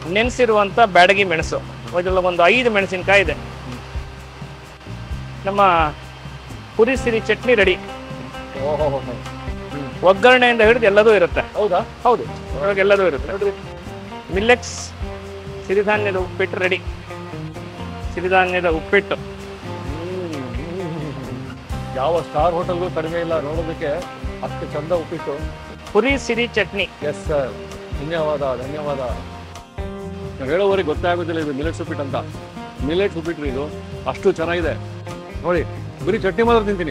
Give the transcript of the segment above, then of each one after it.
ನೆನೆಸಿರುವಂತ ಬ್ಯಾಡಗಿ ಮೆಣಸು ಇದ್ರಲ್ಲಿ ಒಂದು ಐದು ಮೆಣಸಿನಕಾಯಿ ಇದೆ ನಮ್ಮ ಪುರಿ ಸಿರಿ ಚಟ್ನಿ ರೆಡಿ ಓಹೋ ಒಗ್ಗರಣೆಯಿಂದ ಹಿಡಿದು ಎಲ್ಲದೂ ಇರುತ್ತೆ ಹೌದಾ ಹೌದು ಒಳಗೆ ಎಲ್ಲದೂ ಇರುತ್ತೆ ನೋಡ್ರಿ ಮಿಲ್ಲೆಕ್ಸ್ ಸಿರಿಧಾನ್ಯದ ಉಪ್ಪಿಟ್ಟು ರೆಡಿ ಸಿರಿಧಾನ್ಯದ ಉಪ್ಪಿಟ್ಟು ಯಾವ ಸ್ಟಾರ್ ಹೋಟೆಲ್ಗೂ ಕಡಿಮೆ ಇಲ್ಲ ನೋಡೋದಕ್ಕೆ ಅಷ್ಟು ಚಂದ ಉಪ್ಪಿಟ್ಟು ಪುರಿ ಸಿರಿ ಚಟ್ನಿ ಎಸ್ ಸರ್ ಧನ್ಯವಾದ ಧನ್ಯವಾದ ನಾವು ಹೇಳೋವರೆಗೆ ಗೊತ್ತೇ ಆಗೋದಿಲ್ಲ ಇದು ಮಿಲೆಟ್ಸ್ ಉಪ್ಪಿಟ್ಟು ಅಂತ ಮಿಲೆಟ್ಸ್ ಉಪ್ಪಿಟ್ರಿ ಇದು ಅಷ್ಟು ಚೆನ್ನಾಗಿದೆ ನೋಡಿ ಬರೀ ಚಟ್ನಿ ಮಾತ್ರ ತಿಂತೀನಿ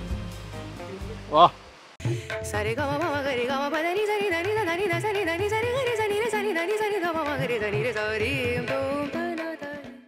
ವಾಹ್ ಸರಿ ಗಮ ಮಮ ಗರಿ ಗಮ ಪದ ನಿ ಸರಿ ಧನಿ ಧ ಧನಿ ಧ ಸರಿ ಧನಿ ಸರಿ ಗರಿ ಸನಿ ರ ಸನಿ ಧನಿ ಸರಿ ಗ ಮಮ ಗರಿ ಧನಿ ರ ಸರಿ ತೋಂ ತನ ತ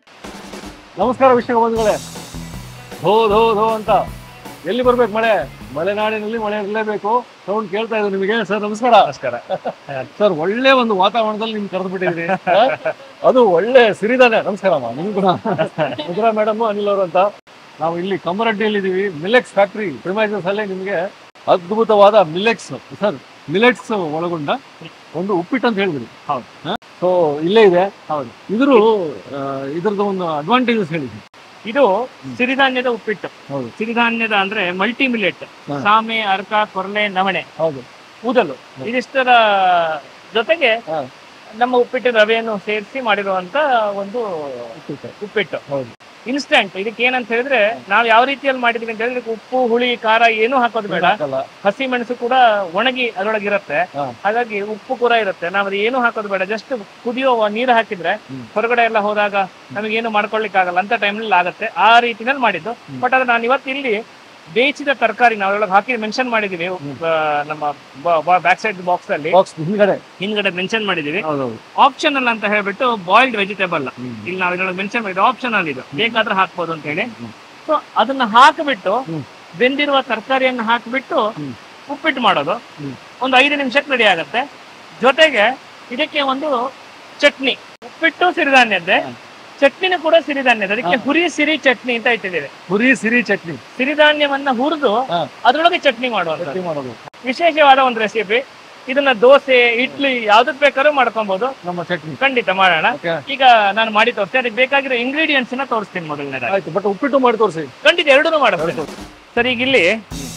ನಮಸ್ಕಾರ ವಿಷಯ ಬಂಧುಗಳೇ ಧೋ ಧೋ ಧೋ ಅಂತ ಎಲ್ಲಿ ಬರ್ಬೇಕು ಮಳೆ ಮಲೆನಾಡಿನಲ್ಲಿ ಮಳೆ ಇರಲೇಬೇಕು ಸೌಂಡ್ ಕೇಳ್ತಾ ಇದ್ರು ನಿಮಗೆ ಸರ್ ನಮಸ್ಕಾರ ನಮಸ್ಕಾರ ಸರ್ ಒಳ್ಳೆ ಒಂದು ವಾತಾವರಣದಲ್ಲಿ ನಿಮ್ಗೆ ಕರೆದು ಬಿಟ್ಟಿದ್ದೀರಿ ಅದು ಒಳ್ಳೆ ಸಿರಿದಾನೆ ನಮಸ್ಕಾರಮ್ಮ ನಿಮ್ಗೂ ಕೂಡ ಮುದ್ರಾ ಮೇಡಮ್ ಅನಿಲ್ ಅವರು ಅಂತ ನಾವು ಇಲ್ಲಿ ಕಮ್ಮರಡ್ಡಿಯಲ್ಲಿ ಇದೀವಿ ಮಿಲೆಕ್ಸ್ ಫ್ಯಾಕ್ಟ್ರಿ ಪ್ರಿಮೈಸಸ್ ಅಲ್ಲೇ ನಿಮಗೆ ಅದ್ಭುತವಾದ ಮಿಲೆಕ್ಸ್ ಸರ್ ಮಿಲೆಟ್ಸ್ ಒಳಗೊಂಡ ಒಂದು ಉಪ್ಪಿಟ್ಟು ಅಂತ ಹೇಳಿದ್ರಿ ಹೌದು. ಸೊ ಇಲ್ಲೇ ಇದೆ ಹೌದು ಇದ್ರ ಇದ್ರದ್ದು ಒಂದು ಅಡ್ವಾಂಟೇಜಸ್ ಹೇಳಿದ್ರಿ ಇದು ಸಿರಿಧಾನ್ಯದ ಉಪ್ಪಿಟ್ಟು ಹೌದು ಸಿರಿಧಾನ್ಯದ ಅಂದ್ರೆ ಮಲ್ಟಿ ಮಿಲೆಟ್ ಹಾ. ಸಾಮೆ ಅರ್ಕ ಕೊರ್ಲೆ ನವಣೆ ಹೌದು ಊದಲು ಇದಿಷ್ಟರ ಜೊತೆಗೆ ಹಾ. ನಮ್ಮ ಉಪ್ಪಿಟ್ಟು ರವೆಯನ್ನು ಸೇರಿಸಿ ಮಾಡಿರುವಂತ ಒಂದು ಉಪ್ಪಿಟ್ಟು ಉಪ್ಪಿಟ್ಟು ಹೌದು ಇನ್ಸ್ಟಂಟ್ ಇದಕ್ಕೆ ಏನಂತ ಹೇಳಿದ್ರೆ ನಾವು ಯಾವ ರೀತಿಯಲ್ಲಿ ಮಾಡಿದೀವಿ ಅಂತ ಹೇಳಿದ್ರೆ ಉಪ್ಪು ಹುಳಿ ಖಾರ ಏನೂ ಹಾಕೋದು ಬೇಡ ಹಾಕಲ್ಲ. ಹಸಿ ಮೆಣಸು ಕೂಡ ಒಣಗಿ ಅದರೊಳಗೆ ಇರುತ್ತೆ ಹಾ. ಹಾಗಾಗಿ ಉಪ್ಪು ಕೂಡ ಇರುತ್ತೆ ನಾವು ಅದು ಏನು ಹಾಕೋದು ಬೇಡ ಜಸ್ಟ್ ಕುದಿಯುವ ನೀರು ಹಾಕಿದ್ರೆ ಹ್ಮ್. ಹೊರಗಡೆ ಎಲ್ಲ ಹೋದಾಗ ನಮಗೇನು ಮಾಡ್ಕೊಳ್ಲಿಕ್ಕೆ ಆಗಲ್ಲ ಅಂತ ಟೈಮ್ನಲ್ಲಿ ಆಗುತ್ತೆ ಆ ರೀತಿನಲ್ಲಿ ಮಾಡಿದ್ದು ಹ್ಮ್. ಬಟ್ ಅದು ನಾನು ಇವತ್ತು ಇಲ್ಲಿ ಬೇಯಿಸಿದ ತರಕಾರಿ ನಾವು ಅದರೊಳಗೆ ಹಾಕಿ ಮೆನ್ಷನ್ ಮಾಡಿದೀವಿ ಆ, ನಮ್ಮ ಬ್ಯಾಕ್ ಸೈಡ್ ಬಾಕ್ಸ್ ಅಲ್ಲಿ ಬಾಕ್ಸ್ ಹಿಂದ್ಗಡೆ ಹಿಂದ್ಗಡೆ ಮೆನ್ಷನ್ ಮಾಡಿದೀವಿ ಹೌದೌದು ಆಪ್ಷನಲ್ ಅಂತ ಹೇಳ್ಬಿಟ್ಟು ಬಾಯ್ಲ್ಡ್ ವೆಜಿಟೇಬಲ್ ಇಲ್ಲಿ ನಾವು ಇದ್ರೊಳಗೆ ಮೆನ್ಷನ್ ಮಾಡಿದ್ದು ಆಪ್ಷನಲ್ ಇದು ಬೇಕಾದ್ರೆ ಹಾಕ್ಬೋದು ಅಂತ ಹೇಳಿ ಹ್ಮ್. ಸೊ ಅದನ್ನ ಹಾಕಿಬಿಟ್ಟು ಹ್ಮ್. ಬೆಂದಿರುವ ತರಕಾರಿಯನ್ನು ಹಾಕಿಬಿಟ್ಟು ಹ್ಮ್. ಉಪ್ಪಿಟ್ಟು ಮಾಡೋದು ಹ್ಮ್. ಒಂದು ಐದು ನಿಮಿಷಕ್ಕೆ ರೆಡಿ ಆಗುತ್ತೆ ಜೊತೆಗೆ ಇದಕ್ಕೆ ಒಂದು ಚಟ್ನಿ ಉಪ್ಪಿಟ್ಟು ಸಿರಿಧಾನ್ಯದ್ದೇ ಹ್ಮ್. ಚಟ್ನಿನೂ ಕೂಡ ಸಿರಿಧಾನ್ಯದ ಅದಕ್ಕೆ ಹುರಿ ಸಿರಿ ಚಟ್ನಿ ಅಂತ ಇಟ್ಟಿದ್ದೇವೆ ಪುರಿ ಸಿರಿ ಚಟ್ನಿ ಸಿರಿಧಾನ್ಯವನ್ನ ಹುರಿದು ಹಾ. ಅದರೊಳಗೆ ಚಟ್ನಿ ಮಾಡುವಂತ ಚಟ್ನಿ ಮಾಡೋದು ವಿಶೇಷವಾದ ಒಂದು ರೆಸಿಪಿ ಇದನ್ನ ದೋಸೆ ಇಡ್ಲಿ ಯಾವ್ದಕ್ ಬೇಕಾದ್ರೂ ಮಾಡ್ಕೊಬಹುದು ನಮ್ಮ ಚಟ್ನಿ ಖಂಡಿತ ಮಾಡೋಣ ಓಕೆ ಈಗ ನಾನು ಮಾಡಿ ತೋರಿಸ್ತೀನಿ ಅದಕ್ಕೆ ಬೇಕಾಗಿರೋ ಇಂಗ್ರೀಡಿಯೆಂಟ್ಸ್ ನ ತೋರಿಸ್ತೀನಿ ಮೊದಲನೇದಾಗಿ ಆಯ್ತು ಬಟ್ ಉಪ್ಪಿಟ್ಟು ಮಾಡಿ ತೋರಿಸಿ ಖಂಡಿತ ಎರಡೂ ಮಾಡ್ಬೋದು ಸರ್ ಈಗ ಇಲ್ಲಿ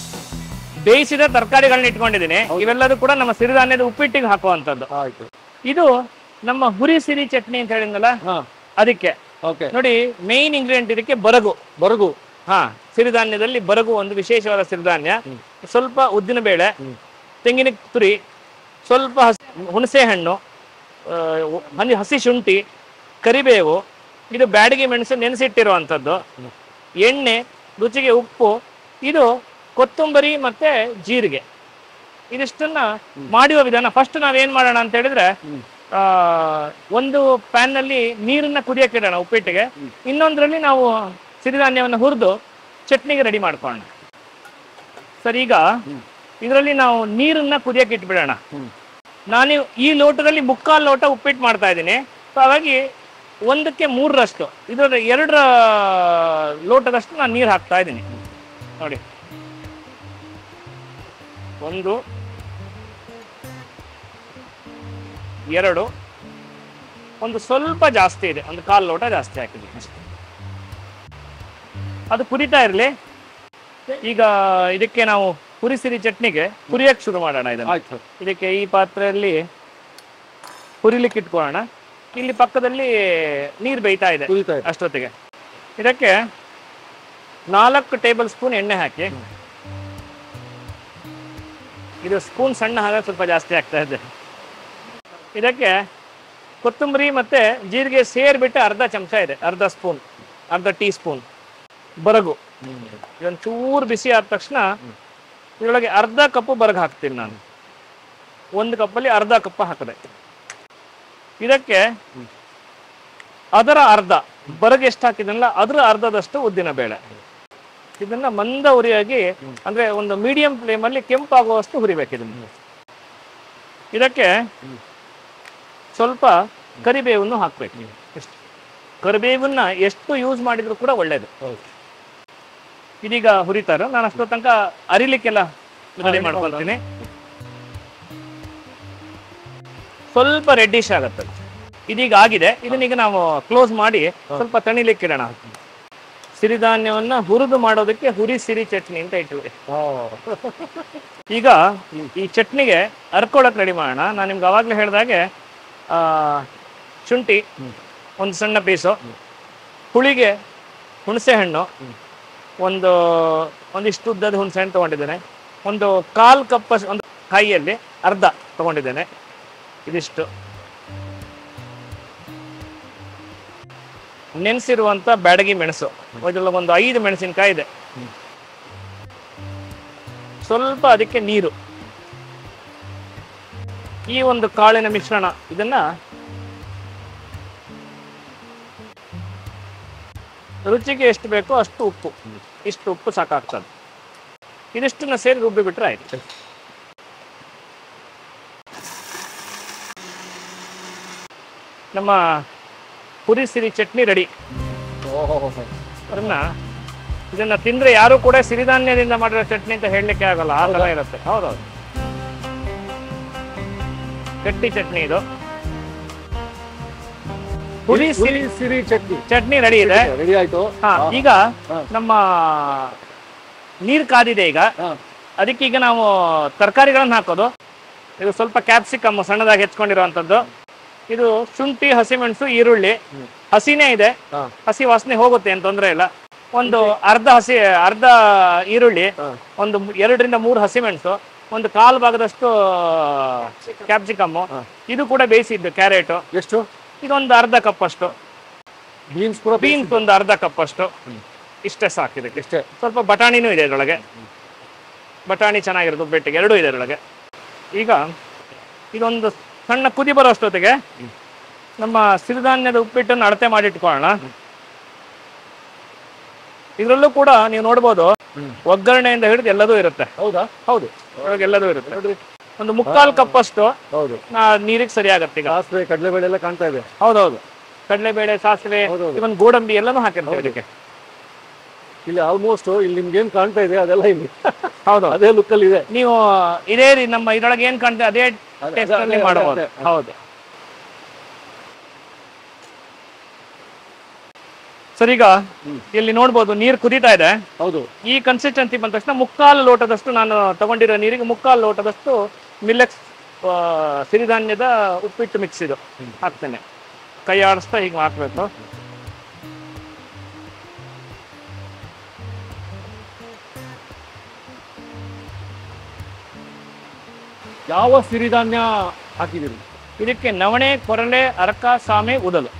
ಬೇಯಿಸಿದ ತರಕಾರಿಗಳನ್ನ ಇಟ್ಕೊಂಡಿದ್ದೀನಿ ಇವೆಲ್ಲದೂ ಕೂಡ ನಮ್ಮ ಸಿರಿಧಾನ್ಯದ ಉಪ್ಪಿಟ್ಟಿಗೆ ಹಾಕುವಂತದ್ದು ಆಯ್ತು ಇದು ನಮ್ಮ ಹುರಿ ಸಿರಿ ಚಟ್ನಿ ಅಂತ ಹೇಳಿದ್ನಲ್ಲ ಹಾ ಅದಕ್ಕೆ ಓಕೆ ನೋಡಿ ಮೇನ್ ಇಂಗ್ರೀಡಿಯೆಂಟ್ ಇದಕ್ಕೆ ಬರಗು ಬರಗು ಹಾ ಸಿರಿಧಾನ್ಯದಲ್ಲಿ ಬರಗು ಒಂದು ವಿಶೇಷವಾದ ಸಿರಿಧಾನ್ಯ ಹ್ಮ್. ಸ್ವಲ್ಪ ಉದ್ದಿನ ಬೇಳೆ ಹ್ಮ್. ತೆಂಗಿನ ತುರಿ ಸ್ವಲ್ಪ ಹಸ್- ಹುಣಸೆ ಹಣ್ಣು ಆ, ಹನಿ ಹಸಿ ಶುಂಠಿ ಕರಿಬೇವು ಇದು ಬ್ಯಾಡಗಿ ಮೆಣಸು ನೆನೆಸಿಟ್ಟಿರುವಂಥದ್ದು ಹ್ಮ್. ಎಣ್ಣೆ ರುಚಿಗೆ ಉಪ್ಪು ಇದು ಕೊತ್ತಂಬರಿ ಮತ್ತೆ ಜೀರಿಗೆ ಇದಿಷ್ಟನ್ನ ಮಾಡುವ ವಿಧಾನ ಫಸ್ಟ್ ನಾವೇನ್ ಮಾಡೋಣ ಅಂತ ಹೇಳಿದ್ರೆ ಹ್ಮ್. ಆ, ಒಂದು ಪ್ಯಾನ್ ನಲ್ಲಿ ನೀರನ್ನ ಕುದಿಯಕ್ಕೆ ಇಡೋಣ ಉಪ್ಪಿಟ್ಟಿಗೆ ಹ್ಮ್. ಇನ್ನೊಂದ್ರಲ್ಲಿ ನಾವು ಸಿರಿಧಾನ್ಯವನ್ನು ಹುರಿದು ಚಟ್ನಿಗೆ ರೆಡಿ ಮಾಡ್ಕೊಳ್ಳೋಣ ಸರ್ ಈಗ ಹ್ಮ್. ಇದರಲ್ಲಿ ನಾವು ನೀರನ್ನ ಕುದಿಯಕ್ಕೆ ಇಟ್ಬಿಡೋಣ ಹ್ಮ್. ನಾನು ಈ ಲೋಟದಲ್ಲಿ ಮುಕ್ಕಾಲು ಲೋಟ ಉಪ್ಪಿಟ್ಟು ಮಾಡ್ತಾ ಇದ್ದೀನಿ ಸೊ ಹಾಗಾಗಿ ಒಂದಕ್ಕೆ ಮೂರರಷ್ಟು ಇದರ ಎರಡರ ಲೋಟದಷ್ಟು ನಾನು ನೀರು ಹಾಕ್ತಾ ಇದ್ದೀನಿ ನೋಡಿ ಒಂದು ಎರಡು ಒಂದು ಸ್ವಲ್ಪ ಜಾಸ್ತಿ ಇದೆ ಒಂದು ಕಾಲು ಲೋಟ ಜಾಸ್ತಿ ಹಾಕಿದ್ದೀನಿ ಅಷ್ಟೇ ಅದು ಕುದಿತಾ ಇರಲಿ ಈಗ ಇದಕ್ಕೆ ನಾವು ಪುರಿ ಸಿರಿ ಚಟ್ನಿಗೆ ಹುರಿಯಕ್ಕೆ ಶುರು ಮಾಡೋಣ ಇದನ್ನು ಆಯ್ತು ಇದಕ್ಕೆ ಈ ಪಾತ್ರೆಯಲ್ಲಿ ಹುರಿಲಿಕ್ಕೆ ಇಟ್ಕೊಳ್ಳೋಣ ಇಲ್ಲಿ ಪಕ್ಕದಲ್ಲಿ ನೀರು ಬೇಯ್ತಾ ಇದೆ ಕುದಿತಾ ಇದೆ ಅಷ್ಟೊತ್ತಿಗೆ ಇದಕ್ಕೆ ನಾಲ್ಕು ಟೇಬಲ್ ಸ್ಪೂನ್ ಎಣ್ಣೆ ಹಾಕಿ ಇದು ಸ್ಪೂನ್ ಸಣ್ಣ ಹಾಗಾಗಿ ಸ್ವಲ್ಪ ಜಾಸ್ತಿ ಆಗ್ತಾ ಇದೆ ಇದಕ್ಕೆ ಕೊತ್ತಂಬರಿ ಮತ್ತೆ ಜೀರಿಗೆ ಸೇರಿಬಿಟ್ಟು ಅರ್ಧ ಚಮಚ ಇದೆ ಅರ್ಧ ಸ್ಪೂನ್ ಅರ್ಧ ಟೀ ಸ್ಪೂನ್ ಬರಗು ಇದೊಂದು ಚೂರು ಬಿಸಿ ಆದ ತಕ್ಷಣ ಇದರೊಳಗೆ ಅರ್ಧ ಕಪ್ಪು ಬರಗು ಹಾಕ್ತೀನಿ ನಾನು ಒಂದು ಕಪ್ಪಲ್ಲಿ ಅರ್ಧ ಕಪ್ ಹಾಕಿದೆ ಇದಕ್ಕೆ ಅದರ ಅರ್ಧ ಬರಗೆ ಎಷ್ಟು ಹಾಕಿದ್ನಲ್ಲ ಅದರ ಅರ್ಧದಷ್ಟು ಉದ್ದಿನ ಬೇಳೆ ಇದನ್ನ ಮಂದ ಉರಿಯಾಗಿ ಅಂದ್ರೆ ಒಂದು ಮೀಡಿಯಂ ಫ್ಲೇಮ್ ಅಲ್ಲಿ ಕೆಂಪಾಗುವಷ್ಟು ಹುರಿಬೇಕು ಇದನ್ನ ಇದಕ್ಕೆ ಸ್ವಲ್ಪ ಕರಿಬೇವನ್ನು ಹಾಕ್ಬೇಕು ಎಷ್ಟು ಕರಿಬೇವನ್ನ ಎಷ್ಟು ಯೂಸ್ ಮಾಡಿದ್ರು ಕೂಡ ಒಳ್ಳೇದು ಹೌದು. ಇದೀಗ ಹುರಿತಾರ ನಾನು ಅಷ್ಟೋ ತನಕ ಅರಿಲಿಕ್ಕೆಲ್ಲ ರೆಡಿ ಮಾಡ್ಕೊಳ್ತೀನಿ ಸ್ವಲ್ಪ ರೆಡ್ಡಿಶ್ ಆಗತ್ತೆ ಇದೀಗ ಆಗಿದೆ ಇದನ್ನೀಗ ನಾವು ಕ್ಲೋಸ್ ಮಾಡಿ ಸ್ವಲ್ಪ ತಣಿಲಿಕ್ಕೆ ಇಡೋಣ ಸಿರಿಧಾನ್ಯವನ್ನ ಹುರಿದು ಮಾಡೋದಕ್ಕೆ ಹುರಿ ಸಿರಿ ಚಟ್ನಿ ಅಂತ ಇಟ್ಟಿವಿ ಈಗ ಈ ಚಟ್ನಿಗೆ ಅರ್ಕೊಳಕ್ ರೆಡಿ ಮಾಡೋಣ ನಾನು ನಿಮ್ಗೆ ಅವಾಗಲೇ ಹೇಳ್ದಾಗೆ ಆ, ಶುಂಠಿ ಒಂದು ಸಣ್ಣ ಪೀಸು ಹುಳಿಗೆ ಹುಣಸೆ ಹಣ್ಣು ಒಂದು ಒಂದಿಷ್ಟು ಉದ್ದದ ಹುಣಸೆ ಹಣ್ಣು ತಗೊಂಡಿದ್ದೇನೆ ಒಂದು ಕಾಲ್ ಕಪ್ ಒಂದು ಕಾಯಿಯಲ್ಲಿ ಅರ್ಧ ತಗೊಂಡಿದ್ದೇನೆ ಇದಿಷ್ಟು ನೆನೆಸಿರುವಂತ ಬ್ಯಾಡಗಿ ಮೆಣಸು ಇದರಲ್ಲಿ ಒಂದು ಐದು ಮೆಣಸಿನಕಾಯಿ ಇದೆ ಸ್ವಲ್ಪ ಅದಕ್ಕೆ ನೀರು ಈ ಒಂದು ಕಾಳಿನ ಮಿಶ್ರಣ ಇದನ್ನ ರುಚಿಗೆ ಎಷ್ಟು ಬೇಕೋ ಅಷ್ಟು ಉಪ್ಪು ಇಷ್ಟು ಉಪ್ಪು ಸಾಕಾಗ್ತದೆ ಇದಿಷ್ಟನ್ನ ಸೇರಿ ರುಬ್ಬಿ ಬಿಟ್ರೆ ಆಯ್ತು ನಮ್ಮ ಪುರಿ ಸಿರಿ ಚಟ್ನಿ ರೆಡಿ ಅದನ್ನ ಇದನ್ನ ತಿಂದ್ರೆ ಯಾರು ಕೂಡ ಸಿರಿಧಾನ್ಯದಿಂದ ಮಾಡಿರೋ ಚಟ್ನಿ ಅಂತ ಹೇಳಲಿಕ್ಕೆ ಆಗಲ್ಲ ಆ ತರ ಇರುತ್ತೆ ಹೌದೌದು ಗಟ್ಟಿ ಚಟ್ನಿ ಇದು ಪುರಿ ಸಿರಿ ಸಿರಿ ಸಿರಿ ಚಟ್ನಿ ಚಟ್ನಿ ರೆಡಿ ಇದೆ ರೆಡಿ ಆಯ್ತು ಹಾ ಹಾ. ಈಗ ಹಾ. ನಮ್ಮ ನೀರ್ ಕಾದಿದೆ ಈಗ ಹಾ. ಅದಕ್ಕೆ ಈಗ ನಾವು ತರಕಾರಿಗಳನ್ನ ಹಾಕೋದು ಇದು ಸ್ವಲ್ಪ ಕ್ಯಾಪ್ಸಿಕಮ್ ಸಣ್ಣದಾಗಿ ಹೆಚ್ಕೊಂಡಿರುವಂತದ್ದು ಇದು ಶುಂಠಿ ಹಸಿಮೆಣಸು ಈರುಳ್ಳಿ ಹಸಿನೇ ಇದೆ ಹಾ. ಹಸಿ ವಾಸನೆ ಹೋಗುತ್ತೆ ಏನು ತೊಂದರೆ ಇಲ್ಲ ಒಂದು ಅರ್ಧ ಹಸಿ ಅರ್ಧ ಈರುಳ್ಳಿ ಹಾ. ಒಂದು ಎರಡರಿಂದ ಮೂರು ಹಸಿಮೆಣಸು ಒಂದು ಕಾಲು ಭಾಗದಷ್ಟು ಕ್ಯಾಪ್ಸಿಕಮ್ ಹಾ. ಇದು ಕೂಡ ಬೇಯಿಸಿದ್ದು ಕ್ಯಾರೆಟ್ ಎಷ್ಟು ಇದೊಂದು ಅರ್ಧ ಕಪ್ ಅಷ್ಟು ಬೀನ್ಸ್ ಪೂರ ಬೀನ್ಸ್ ಒಂದು ಅರ್ಧ ಕಪ್ ಅಷ್ಟು ಇಷ್ಟೇ ಸಾಕು ಇದಕ್ಕೆ ಇಷ್ಟೇ ಸ್ವಲ್ಪ ಬಟಾಣಿನೂ ಇದೆ ಇದರೊಳಗೆ ಬಟಾಣಿ ಚೆನ್ನಾಗಿರೋದು ಬೆಟ್ಟಿಗೆ ಎರಡೂ ಇದೆ ಇದರೊಳಗೆ ಈಗ ಇದೊಂದು ಸಣ್ಣ ಕುದಿ ಬರೋ ಅಷ್ಟೊತ್ತಿಗೆ ನಮ್ಮ ಸಿರಿಧಾನ್ಯದ ಉಪ್ಪಿಟ್ಟನ್ನು ಅಳತೆ ಮಾಡಿಟ್ಕೊಳ್ಳೋಣ ಇದರಲ್ಲೂ ಕೂಡ ನೀವು ನೋಡ್ಬೋದು ಹ್ಮ್. ಒಗ್ಗರಣೆಯಿಂದ ಹಿಡಿದು ಎಲ್ಲದೂ ಇರುತ್ತೆ ಹೌದಾ ಹೌದು ಒಳಗೆ ಎಲ್ಲದೂ ಇರುತ್ತೆ ನೋಡ್ರಿ ಒಂದು ಮುಕ್ಕಾಲು ಕಪ್ ಅಷ್ಟು ಹೌದು ನೀರಿಗೆ ಸರಿ ಆಗತ್ತೆ ಈಗ ಸಾಸಿವೆ ಕಡಲೆಬೇಳೆ ಎಲ್ಲ ಕಾಣ್ತಾ ಇದೆ ಹೌದೌದು ಕಡಲೆಬೇಳೆ ಸಾಸಿವೆ ಹೌದೌದು. ಇವನ್ ಗೋಡಂಬಿ ಎಲ್ಲನೂ ಹಾಕಿರ್ತೀವಿ ಇದಕ್ಕೆ ಇಲ್ಲಿ ಆಲ್ಮೋಸ್ಟ್ ಇಲ್ಲಿ ನಿಮ್ಗೆ ಏನ್ ಕಾಣ್ತಾ ಇದೆ ಅದೆಲ್ಲ ಇಲ್ಲಿ ಹೌದು ಅದೇ ಲುಕ್ ಅಲ್ಲಿ ಇದೆ ನೀವು ಇದೇ ರೀ ನಮ್ಮ ಇದ್ರೊಳಗೆ ಏನ್ ಕಾಣ್ತದೆ ಅದೇ ಅದೇ- ಟೇಸ್ಟ್ ಅಲ್ಲಿ ಅದೇ- ಮಾಡಬಹುದು ಅದೇ- ಅದೇ. ಹೌದು ಸರ್ ಈಗ ಇಲ್ಲಿ ನೋಡ್ಬೋದು ನೀರು ಕುದೀತಾ ಇದೆ ಹೌದು ಈ ಕನ್ಸಿಸ್ಟೆನ್ಸಿ ಬಂದ ತಕ್ಷಣ ಮುಕ್ಕಾಲು ಲೋಟದಷ್ಟು ನಾನು ತಗೊಂಡಿರೋ ನೀರಿಗೆ ಮುಕ್ಕಾಲು ಲೋಟದಷ್ಟು ಮಿಲ್ಲೆಕ್ಸ್ ಸಿರಿಧಾನ್ಯದ ಉಪ್ಪಿಟ್ಟು ಮಿಕ್ಸ್ ಇದು ಹಾಕ್ತೇನೆ ಕೈ ಆಡಿಸ್ತಾ ಹೀಗೆ ಹಾಕ್ಬೇಕು ಯಾವ ಸಿರಿಧಾನ್ಯ ಹಾಕಿದಿರಿ ಇದಕ್ಕೆ ನವಣೆ ಕೊರಲೆ ಅರಕ ಸಾಮೆ ಉದಲು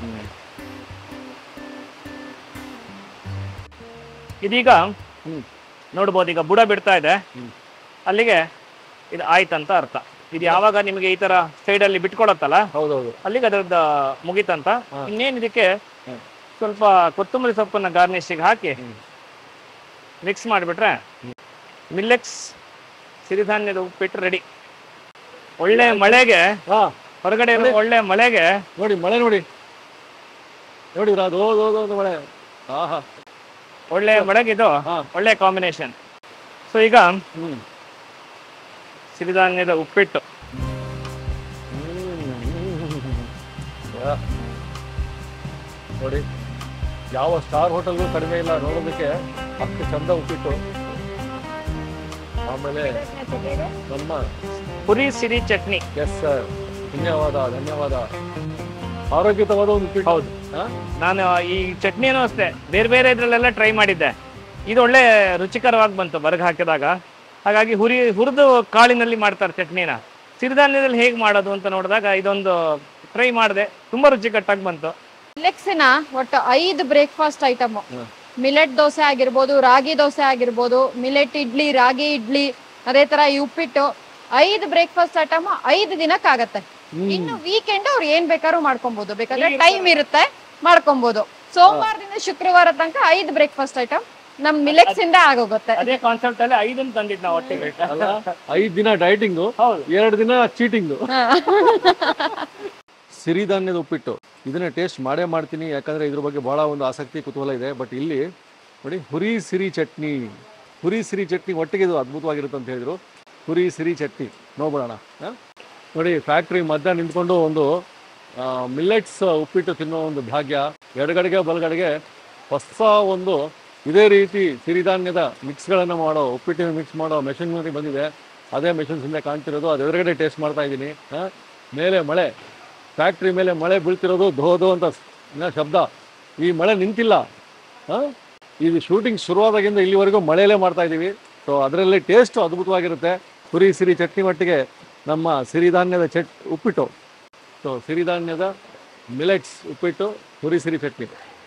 ಇದೀಗ ಹ್ಮ್. ನೋಡ್ಬೋದು ಈಗ ಬುಡ ಬಿಡ್ತಾ ಇದೆ ಹ್ಮ್. ಅಲ್ಲಿಗೆ ಇದು ಆಯ್ತಂತ ಅರ್ಥ ಇದು ಯಾವಾಗ ನಿಮಗೆ ಈ ತರ ಸೈಡ್ ಅಲ್ಲಿ ಬಿಟ್ಕೊಡತ್ತಲ್ಲ ಹೌದೌದು ಅಲ್ಲಿಗೆ ಅದರದ ಮುಗಿತಂತ ಹಾ. ಇನ್ನೇನ್ ಇದಕ್ಕೆ ಹ್ಮ್. ಸ್ವಲ್ಪ ಕೊತ್ತಂಬರಿ ಸೊಪ್ಪನ್ನ ಗಾರ್ನಿಶಿಗೆ ಹಾಕಿ ಹ್ಮ್. ಮಿಕ್ಸ್ ಮಾಡಿಬಿಟ್ರೆ ಮಿಲ್ಲೆಕ್ಸ್ ಸಿರಿಧಾನ್ಯದ ಉಪ್ಪಿಟ್ಟು ರೆಡಿ ಒಳ್ಳೆ ಮಳೆಗೆ ಹಾ ಹೊರಗಡೆ ಇರೋ ಒಳ್ಳೆ ಮಳೆಗೆ ನೋಡಿ ಮಳೆ ನೋಡಿ ನೋಡಿ ಅದು ಓದು ಓದು ಓದು ಮಳೆ ಆಹಾ ಒಳ್ಳೆ ಮಳೆಗೆ ಇದು ಹಾ ಒಳ್ಳೆ ಕಾಂಬಿನೇಷನ್ ಸೊ ಈಗ ಹ್ಮ್ ಸಿರಿಧಾನ್ಯದ ಉಪ್ಪಿಟ್ಟು ಯಾ. ನೋಡಿ ಯಾವ ಸ್ಟಾರ್ ಹೋಟೆಲ್ಗೂ ಕಡಿಮೆ ಇಲ್ಲ ನೋಡೋದಕ್ಕೆ ಅಷ್ಟು ಚಂದ ಉಪ್ಪಿಟ್ಟು ಆಮೇಲೆ ನಮ್ಮ ಪುರಿ ಸಿರಿ ಚಟ್ನಿ ಎಸ್ ಸರ್ ಧನ್ಯವಾದ ಧನ್ಯವಾದ ಆರೋಗ್ಯತವಾದ ಒಂದು ಉಪ್ಪಿಟ್ಟು ಹೌದು ಹಾ? ನಾನು ಈ ಚಟ್ನಿನೂ ಅಷ್ಟೇ ಬೇರೆ ಬೇರೆ ಇದ್ರಲ್ಲೆಲ್ಲ ಟ್ರೈ ಮಾಡಿದ್ದೆ ಇದು ಒಳ್ಳೆ ರುಚಿಕರವಾಗಿ ಬಂತು ಬರಗ್ ಹಾಕಿದಾಗ ಹಾಗಾಗಿ ಹುರಿ ಹುರಿದು ಕಾಳಿನಲ್ಲಿ ಮಾಡ್ತಾರೆ ಚಟ್ನಿನ ಸಿರಿಧಾನ್ಯದಲ್ಲಿ ಹೇಗೆ ಮಾಡೋದು ಅಂತ ನೋಡಿದಾಗ ಇದೊಂದು ಟ್ರೈ ಮಾಡಿದೆ ತುಂಬಾ ರುಚಿಕಟ್ಟಾಗಿ ಬಂತು ಮಿಲೆಕ್ಸಿನ ಒಟ್ಟು ಐದು ಬ್ರೇಕ್ಫಾಸ್ಟ್ ಐಟಮ್ ಹ್ಮ್. ಮಿಲೆಟ್ ದೋಸೆ ಆಗಿರ್ಬೋದು ರಾಗಿ ದೋಸೆ ಆಗಿರ್ಬೋದು ಮಿಲೆಟ್ ಇಡ್ಲಿ ರಾಗಿ ಇಡ್ಲಿ ಅದೇ ತರ ಈ ಉಪ್ಪಿಟ್ಟು ಐದು ಬ್ರೇಕ್ಫಾಸ್ಟ್ ಐಟಮ್ ಐದು ದಿನಕ್ಕಾಗತ್ತೆ ಹ್ಮ್. ಇನ್ನು ವೀಕೆಂಡ್ ಅವ್ರು ಏನ್ ಬೇಕಾದ್ರೂ ಮಾಡ್ಕೊಬಹುದು ಬೇಕಾದ್ರೆ ಟೈಮ್ ಇರುತ್ತೆ ಮಾಡ್ಕೊಬಹುದು ಸೋಮವಾರದಿಂದ ಶುಕ್ರವಾರ ತನಕ ಐದು ಬ್ರೇಕ್ಫಾಸ್ಟ್ ಐಟಮ್ ನಮ್ ಮಿಲೆಕ್ಸ್ ಇಂದ ಆಗೋಗುತ್ತೆ ಅದೇ ಕಾನ್ಸೆಪ್ಟ್ ಅಲ್ಲಿ ಐದನ್ನು ತಂದಿದ್ದು ನಾವು ಒಟ್ಟಿಗೆ ಅಲ್ಲ ಐದ್ ದಿನ ಡೈಟಿಂಗು ಹೌದು ಎರಡು ದಿನ ಚೀಟಿಂಗು ಹಾ. ಸಿರಿಧಾನ್ಯದ ಉಪ್ಪಿಟ್ಟು ಇದನ್ನ ಟೇಸ್ಟ್ ಮಾಡೇ ಮಾಡ್ತೀನಿ ಯಾಕಂದ್ರೆ ಇದ್ರ ಬಗ್ಗೆ ಬಹಳ ಒಂದು ಆಸಕ್ತಿ ಕುತೂಹಲ ಇದೆ ಬಟ್ ಇಲ್ಲಿ ನೋಡಿ ಹುರಿ ಸಿರಿ ಚಟ್ನಿ ಹುರಿ ಸಿರಿ ಚಟ್ನಿ ಒಟ್ಟಿಗೆ ಇದು ಅದ್ಭುತವಾಗಿರುತ್ತೆ ಅಂತ ಹೇಳಿದ್ರು ಹುರಿ ಸಿರಿ ಚಟ್ನಿ ನೋಡ್ಬಿಡೋಣ ಹಾ? ನೋಡಿ ಫ್ಯಾಕ್ಟ್ರಿ ಮಧ್ಯ ನಿಂತ್ಕೊಂಡು ಒಂದು ಮಿಲ್ಲೆಟ್ಸ್ ಉಪ್ಪಿಟ್ಟು ತಿನ್ನೋ ಒಂದು ಭಾಗ್ಯ ಎಡಗಡೆಗೆ ಬಲಗಡೆಗೆ ಹೊಸ ಒಂದು ಇದೇ ರೀತಿ ಸಿರಿಧಾನ್ಯದ ಮಿಕ್ಸ್ಗಳನ್ನು ಮಾಡೋ ಉಪ್ಪಿಟ್ಟಿನ ಮಿಕ್ಸ್ ಮಾಡೋ ಮೆಷಿನರಿ ಬಂದಿದೆ ಅದೇ ಮೆಷಿನ್ಸ್ ಹಿಂದೆ ಕಾಣ್ತಿರೋದು ಅದು ಎದುರುಗಡೆ ಟೇಸ್ಟ್ ಮಾಡ್ತಾ ಇದ್ದೀನಿ ಆ, ಮೇಲೆ ಮಳೆ ಫ್ಯಾಕ್ಟ್ರಿ ಮೇಲೆ ಮಳೆ ಬೀಳ್ತಿರೋದು ಧೋ ಧೋ ಅಂತ ನ- ಶಬ್ದ ಈ ಮಳೆ ನಿಂತಿಲ್ಲ ಆ? ಇದು ಶೂಟಿಂಗ್ ಶುರುವಾದಾಗಿಂದ ಇಲ್ಲಿವರೆಗೂ ಮಳೆಯಲ್ಲೇ ಮಾಡ್ತಾ ಇದ್ದೀವಿ ಸೊ ಅದರಲ್ಲಿ ಟೇಸ್ಟ್ ಅದ್ಭುತವಾಗಿರುತ್ತೆ ಪುರಿ ಸಿರಿ ಚಟ್ನಿ ಮಟ್ಟಿಗೆ ನಮ್ಮ ಸಿರಿಧಾನ್ಯದ ಚಟ್ ಉಪ್ಪಿಟ್ಟು ಸೊ ಸಿರಿಧಾನ್ಯದ ಮಿಲೆಟ್ಸ್ ಉಪ್ಪಿಟ್ಟು ಪುರಿ ಸಿರಿ ಚಟ್ನಿ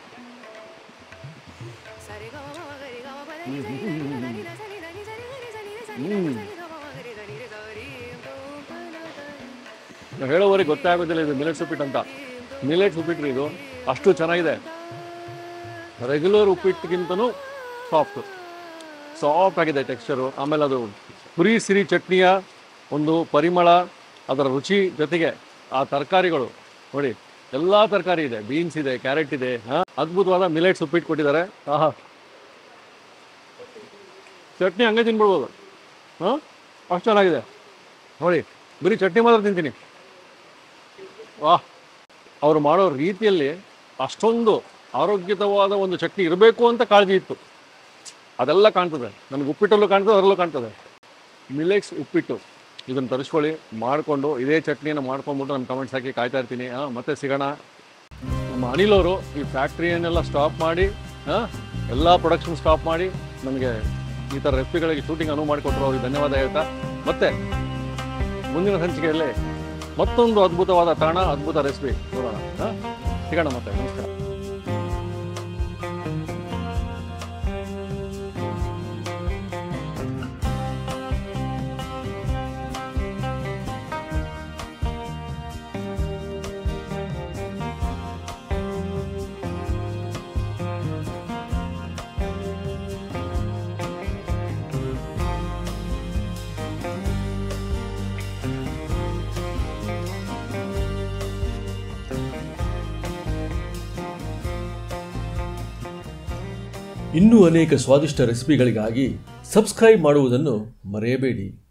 ಸರಿ ಗ ಮ ಮ ಗರಿ ಗ ಮ ಪ ದ ನಿ ಸರಿ ದ ನಿ ದ ನಿ ದ ಸರಿ ದ ನಿ ಸರಿ ಗರಿ ಸರಿ ದ ಸರಿ ದ ನಿ ಸರಿ ಗ ಮ ಮ ಗರಿ ದ ನಿ ರೆ ದ ರೀ ದೋ ಪ ನ ದ ನಾವು ಹೇಳೋವರೆಗೆ ಗೊತ್ತೇ ಆಗೋದಿಲ್ಲ ಇದು ಮಿಲೆಟ್ಸ್ ಉಪ್ಪಿಟ್ಟು ಅಂತ ಮಿಲೆಟ್ಸ್ ಉಪ್ಪಿಟ್ಟು ಇದು ಅಷ್ಟು ಚೆನ್ನಾಗಿದೆ ರೆಗ್ಯುಲರ್ ಉಪ್ಪಿಟ್ಟಿಗಿಂತನೂ ಸಾಫ್ಟ್ ಸಾಫ್ಟ್ ಆಗಿದೆ ಟೆಕ್ಸ್ಚರು ಆಮೇಲೆ ಅದು ಪುರಿ ಸಿರಿ ಚಟ್ನಿಯ ಒಂದು ಪರಿಮಳ ಅದರ ರುಚಿ ಜೊತೆಗೆ ಆ ತರಕಾರಿಗಳು ನೋಡಿ ಎಲ್ಲ ತರಕಾರಿ ಇದೆ ಬೀನ್ಸ್ ಇದೆ ಕ್ಯಾರೆಟ್ ಇದೆ ಹಾ ಅದ್ಭುತವಾದ ಮಿಲೆಟ್ಸ್ ಉಪ್ಪಿಟ್ಟು ಕೊಟ್ಟಿದ್ದಾರೆ ಆಹಾ ಚಟ್ನಿ ಹಂಗೆ ತಿನ್ಬಿಡ್ಬೋದು ಹಾಂ ಅಷ್ಟು ಚೆನ್ನಾಗಿದೆ ನೋಡಿ ಬರೀ ಚಟ್ನಿ ಮಾತ್ರ ತಿಂತೀನಿ ವಾಹ್ ಅವ್ರು ಮಾಡೋ ರೀತಿಯಲ್ಲಿ ಅಷ್ಟೊಂದು ಆರೋಗ್ಯತವಾದ ಒಂದು ಚಟ್ನಿ ಇರಬೇಕು ಅಂತ ಕಾಳಜಿ ಇತ್ತು ಅದೆಲ್ಲ ಕಾಣ್ತದೆ ನನಗೆ ಉಪ್ಪಿಟ್ಟಲ್ಲೂ ಕಾಣ್ತದೆ ಅದರಲ್ಲೂ ಕಾಣ್ತದೆ ಮಿಲೆಕ್ಸ್ ಉಪ್ಪಿಟ್ಟು ಇದನ್ನು ತರಿಸ್ಕೊಳ್ಳಿ ಮಾಡಿಕೊಂಡು ಇದೇ ಚಟ್ನಿಯನ್ನು ಮಾಡ್ಕೊಂಡ್ಬಿಟ್ಟು ನಾನು ಕಮೆಂಟ್ಸ್ ಹಾಕಿ ಕಾಯ್ತಾ ಇರ್ತೀನಿ ಹಾಂ ಮತ್ತೆ ಸಿಗೋಣ ನಮ್ಮ ಅನಿಲ್ ಅವರು ಈ ಫ್ಯಾಕ್ಟ್ರಿಯನ್ನೆಲ್ಲ ಸ್ಟಾಪ್ ಮಾಡಿ ಹಾಂ ಎಲ್ಲ ಪ್ರೊಡಕ್ಷನ್ ಸ್ಟಾಪ್ ಮಾಡಿ ನಮಗೆ ಈ ಥರ ರೆಸಿಪಿಗಳಿಗೆ ಶೂಟಿಂಗ್ ಅನುವು ಮಾಡಿಕೊಟ್ರು ಅವ್ರಿಗೆ ಧನ್ಯವಾದ ಹೇಳ್ತಾ ಮತ್ತೆ ಮುಂದಿನ ಸಂಚಿಕೆಯಲ್ಲಿ ಮತ್ತೊಂದು ಅದ್ಭುತವಾದ ತಾಣ ಅದ್ಭುತ ರೆಸಿಪಿ ನೋಡೋಣ ಹಾಂ ಸಿಗೋಣ ಮತ್ತೆ ನಮಸ್ಕಾರ ಇನ್ನೂ ಅನೇಕ ಸ್ವಾದಿಷ್ಟ ರೆಸಿಪಿಗಳಿಗಾಗಿ ಸಬ್ಸ್ಕ್ರೈಬ್ ಮಾಡುವುದನ್ನು ಮರೆಯಬೇಡಿ